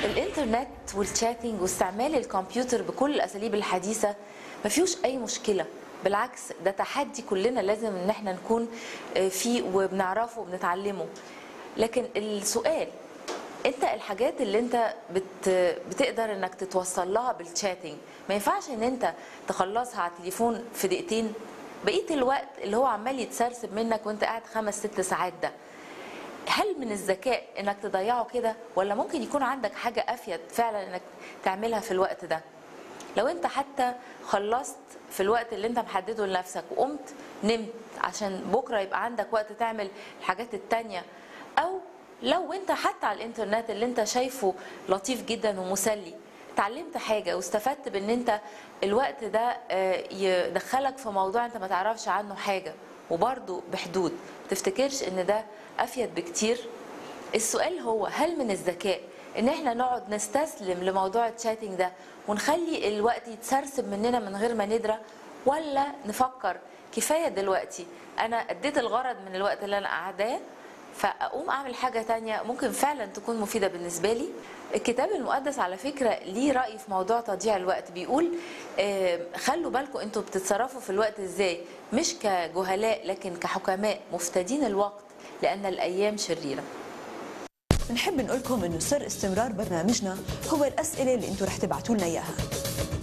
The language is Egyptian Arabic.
الانترنت والشاتنج واستعمال الكمبيوتر بكل الاساليب الحديثه ما فيهوش اي مشكله بالعكس ده تحدي كلنا لازم ان احنا نكون آه، فيه وبنعرفه وبنتعلمه لكن السؤال انت الحاجات اللي انت بت بتقدر انك تتوصل لها بالشاتنج ما ينفعش ان انت تخلصها على التليفون في دقيقتين بقيه الوقت اللي هو عمال يتسرسب منك وانت قاعد خمس ست ساعات ده هل من الذكاء انك تضيعه كده ولا ممكن يكون عندك حاجه افيد فعلا انك تعملها في الوقت ده لو انت حتى خلصت في الوقت اللي انت محدده لنفسك وقمت نمت عشان بكره يبقى عندك وقت تعمل الحاجات التانية او لو انت حتى على الانترنت اللي انت شايفه لطيف جدا ومسلي اتعلمت حاجه واستفدت بان انت الوقت ده آه، يدخلك في موضوع انت ما تعرفش عنه حاجه وبرضه بحدود تفتكرش ان ده افيد بكتير السؤال هو هل من الذكاء ان احنا نقعد نستسلم لموضوع الشاتنج ده ونخلي الوقت يتسرسب مننا من غير ما ندرى ولا نفكر كفايه دلوقتي انا اديت الغرض من الوقت اللي انا قاعداه فاقوم اعمل حاجه تانية ممكن فعلا تكون مفيده بالنسبه لي الكتاب المقدس على فكره ليه راي في موضوع تضييع الوقت بيقول آه، خلوا بالكم انتوا بتتصرفوا في الوقت ازاي مش كجهلاء لكن كحكماء مفتدين الوقت لان الايام شريره نحب نقول لكم انه سر استمرار برنامجنا هو الاسئله اللي انتم رح تبعتوا لنا اياها